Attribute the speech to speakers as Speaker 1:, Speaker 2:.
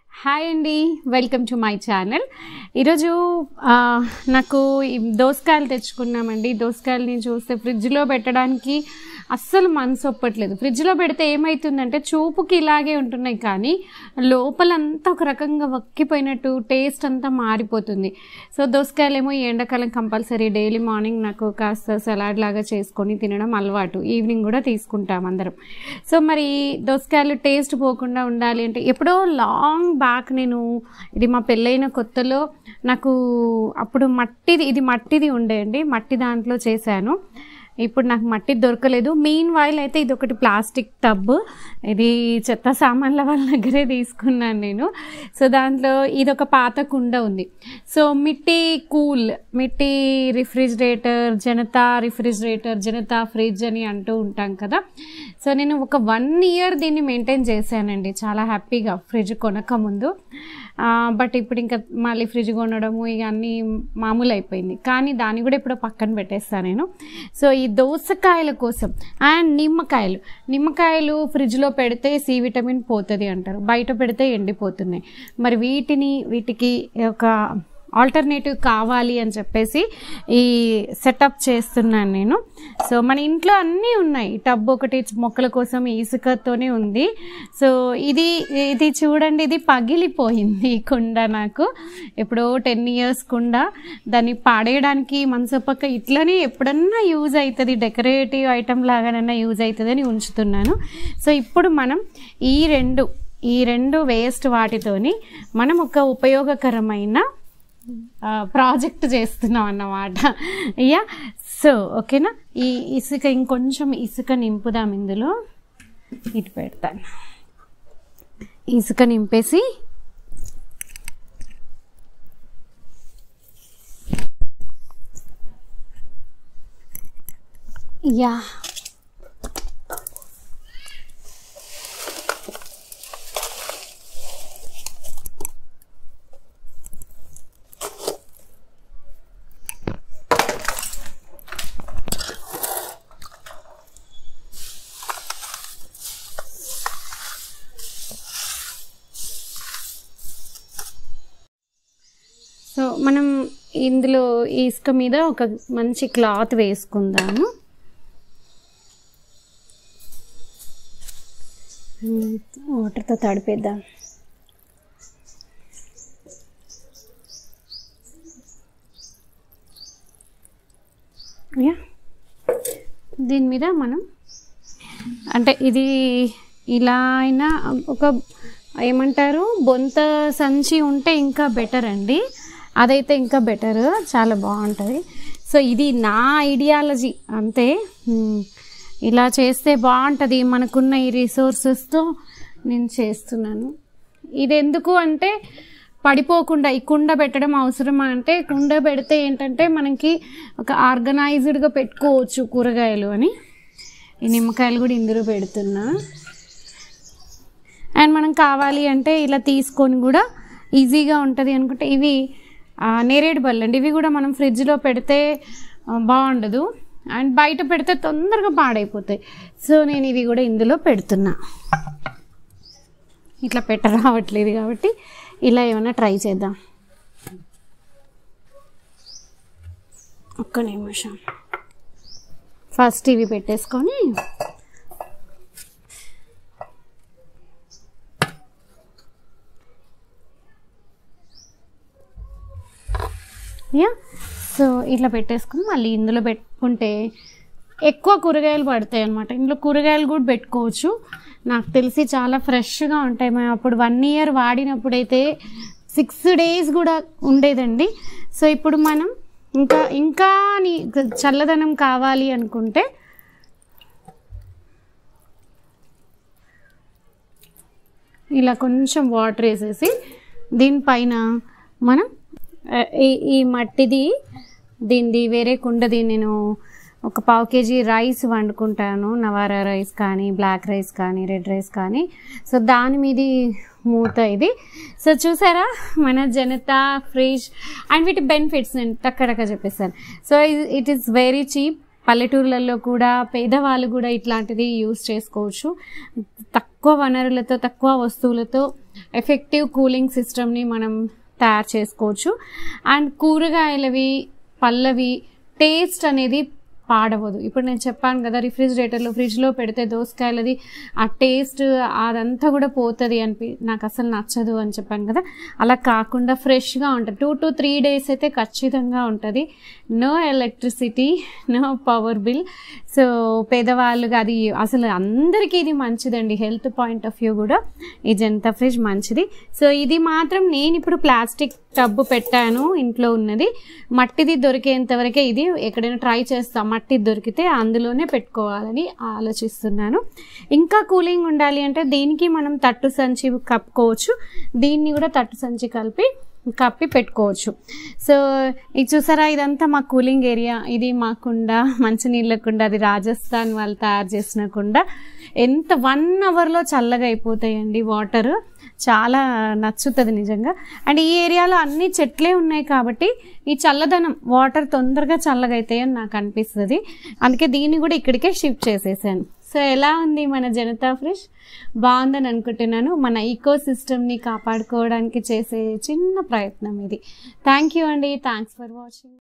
Speaker 1: hi అండి welcome to my channel ఈరోజు ఆ, నాకు ఈ దోసకాయలు తెచ్చుకున్నామండి దోసకాయలని చూస్తే ఫ్రిడ్జ్లో పెట్టడానికి అస్సలు మనసు ఒప్పట్లేదు ఫ్రిడ్జ్లో పెడితే ఏమవుతుందంటే చూపుకి ఇలాగే ఉంటున్నాయి కానీ లోపలంతా ఒక రకంగా వక్కిపోయినట్టు టేస్ట్ అంతా మారిపోతుంది సో దోసకాయలు ఏమో ఈ ఎండాకాలం కంపల్సరీ డైలీ మార్నింగ్ నాకు కాస్త సలాడ్ లాగా చేసుకొని తినడం అలవాటు ఈవినింగ్ కూడా తీసుకుంటాం అందరం సో మరి దోసకాయలు టేస్ట్ పోకుండా ఉండాలి అంటే ఎప్పుడో లాంగ్ బ్యాక్ నేను ఇది మా పెళ్ళైన కొత్తలో నాకు అప్పుడు మట్టిది ఇది మట్టిది ఉండే అండి మట్టి దాంట్లో చేశాను ఇప్పుడు నాకు మట్టి దొరకలేదు మెయిన్ వాయిల్ అయితే ఇది ఒకటి ప్లాస్టిక్ టబ్ ఇది చెత్త సామాన్ల వాళ్ళ దగ్గరే తీసుకున్నాను నేను సో దాంట్లో ఇది ఒక పాత కుండ ఉంది so Mitti cool Mitti refrigerator Janata refrigerator Janata fridge అని అంటూ ఉంటాం కదా సో నేను ఒక వన్ ఇయర్ దీన్ని మెయింటైన్ చేశానండి చాలా హ్యాపీగా ఫ్రిడ్జ్ కొనక ముందు బట్ ఇప్పుడు ఇంకా మళ్ళీ ఫ్రిడ్జ్ కొనడము ఇక అన్నీ మామూలు అయిపోయింది కానీ దాన్ని కూడా ఇప్పుడు పక్కన పెట్టేస్తాను నేను సో ఈ దోసకాయల కోసం అండ్ నిమ్మకాయలు నిమ్మకాయలు ఫ్రిడ్జ్లో పెడితే సి విటమిన్ పోతుంది అంటారు బయట పెడితే ఎండిపోతున్నాయి మరి వీటిని వీటికి ఒక ఆల్టర్నేటివ్ కావాలి అని చెప్పేసి ఈ సెటప్ చేస్తున్నాను నేను సో మన ఇంట్లో అన్నీ ఉన్నాయి టబ్ ఒకటి మొక్కల కోసం ఇసుకతోనే ఉంది సో ఇది ఇది చూడండి ఇది పగిలిపోయింది ఈ కుండ నాకు ఎప్పుడో టెన్ ఇయర్స్ కుండ దాన్ని పాడేయడానికి మనసు పక్క ఇట్లనే ఎప్పుడన్నా యూజ్ అవుతుంది డెకరేటివ్ ఐటమ్ లాగానన్నా యూజ్ అవుతుంది అని ఉంచుతున్నాను సో ఇప్పుడు మనం ఈ రెండు ఈ రెండు వేస్ట్ వాటితోని మనం ఒక ఉపయోగకరమైన ప్రాజెక్ట్ చేస్తున్నాం అన్నమాట అయ్యా సో ఓకేనా ఈ ఇసుక ఇంకొంచెం ఇసుక నింపుదాం ఇందులో ఇటు పెడతాను ఇసుక నింపేసి యా సో మనం ఇందులో ఈ ఇసుక మీద ఒక మంచి క్లాత్ వేసుకుందాము వాటర్తో తడిపేద్దాం యా దీని మీద మనం అంటే ఇది ఇలా అయినా ఒక ఏమంటారు బొంత సంచి ఉంటే ఇంకా బెటర్ అండి అదైతే ఇంకా బెటర్ చాలా బాగుంటుంది సో ఇది నా ఐడియాలజీ అంతే ఉమ్, ఇలా చేస్తే బాగుంటుంది మనకున్న ఈ రిసోర్సెస్తో నేను చేస్తున్నాను ఇది ఎందుకు అంటే పడిపోకుండా ఈ కుండ పెట్టడం అవసరమా అంటే కుండ పెడితే ఏంటంటే మనకి ఒక ఆర్గనైజ్డ్గా పెట్టుకోవచ్చు కూరగాయలు అని ఈ నిమ్మకాయలు కూడా ఇందులో పెడుతున్నా అండ్ మనం కావాలి అంటే ఇలా తీసుకొని కూడా ఈజీగా ఉంటుంది అనుకుంటే ఇవి ఆ, నేరేడు బళ్ళు అండి ఇవి కూడా మనం ఫ్రిడ్జ్లో పెడితే ఆ, బాగుండదు అండ్ బయట పెడితే తొందరగా పాడైపోతాయి సో నేను ఇవి కూడా ఇందులో పెడుతున్నా ఇట్లా పెట్ట రావట్లేదు కాబట్టి ఇలా ఏమైనా ట్రై చేద్దాం ఒక్క నిమిషం ఫస్ట్ ఇవి పెట్టేసుకొని యా సో ఇట్లా పెట్టేసుకుని మళ్ళీ ఇందులో పెట్టుకుంటే ఎక్కువ కూరగాయలు పడతాయి అనమాట ఇందులో కూరగాయలు కూడా పెట్టుకోవచ్చు నాకు తెలిసి చాలా ఫ్రెష్గా ఉంటాయి మేము అప్పుడు వన్ ఇయర్ వాడినప్పుడైతే సిక్స్ డేస్ కూడా ఉండేదండి సో ఇప్పుడు మనం ఇంకా ఇంకా నీ- చల్లదనం కావాలి అనుకుంటే ఇలా కొంచెం వాటర్ వేసేసి దీనిపైన మనం ఆ, ఈ ఈ మట్టిది దీనిది వేరే కుండది నేను ఒక పావు కేజీ రైస్ వండుకుంటాను నవారా రైస్ కానీ బ్లాక్ రైస్ కానీ రెడ్ రైస్ కానీ సో దాని మీది మూత ఇది సో చూసారా మన జనతా ఫ్రిడ్జ్ అండ్ వీటి బెనిఫిట్స్ నేను టక్కడక్క చెప్పేస్తాను so it is very cheap పల్లెటూర్లలో కూడా పేదవాళ్ళు కూడా ఇట్లాంటిది యూస్ చేసుకోవచ్చు తక్కువ వనరులతో తక్కువ వస్తువులతో ఎఫెక్టివ్ కూలింగ్ సిస్టమ్ని మనం తయారు చేసుకోవచ్చు అండ్ కూరగాయలవి పళ్ళవి టేస్ట్ అనేది పాడవదు ఇప్పుడు నేను చెప్పాను కదా రిఫ్రిజిరేటర్లో ఫ్రిడ్జ్లో పెడితే దోసకాయలది ఆ టేస్ట్ అదంతా కూడా పోతుంది అనిపి నాకు అసలు నచ్చదు అని చెప్పాను కదా అలా కాకుండా ఫ్రెష్గా ఉంటుంది టూ టు త్రీ డేస్ అయితే ఖచ్చితంగా ఉంటుంది no electricity no power bill so పేదవాళ్ళుగా అది అసలు అందరికీ ఇది మంచిదండి హెల్త్ పాయింట్ ఆఫ్ వ్యూ కూడా ఈ జనతా ఫ్రిడ్జ్ మంచిది సో ఇది మాత్రం నేను ఇప్పుడు ప్లాస్టిక్ టబ్బు పెట్టాను ఇంట్లో ఉన్నది మట్టిది దొరికేంత వరకే ఇది ఎక్కడైనా ట్రై చేస్తాం మట్టి దొరికితే అందులోనే పెట్టుకోవాలని ఆలోచిస్తున్నాను ఇంకా కూలింగ్ ఉండాలి అంటే దీనికి మనం తట్టు సంచి కప్పుకోవచ్చు దీన్ని కూడా తట్టు సంచి కలిపి కప్పి పెట్టుకోవచ్చు సో ఇది చూసారా ఇదంతా మా కూలింగ్ ఏరియా ఇది మా కుండ మంచినీళ్ళ కుండ అది రాజస్థాన్ వాళ్ళు తయారు చేసిన కుండ ఎంత వన్ అవర్లో చల్లగా అయిపోతాయండి వాటర్ చాలా నచ్చుతుంది నిజంగా అండ్ ఈ ఏరియాలో అన్ని చెట్లే ఉన్నాయి కాబట్టి ఈ చల్లదనం వాటర్ తొందరగా చల్లగా అవుతాయని నాకు అనిపిస్తుంది అందుకే దీన్ని కూడా ఇక్కడికే షిఫ్ట్ చేసేసాను సో ఎలా ఉంది మన జనతా ఫ్రిష్ బాగుందని అనుకుంటున్నాను మన ఈకో సిస్టమ్ని కాపాడుకోవడానికి చేసే చిన్న ప్రయత్నం ఇది థ్యాంక్ యూ అండి థ్యాంక్స్ ఫర్ వాచింగ్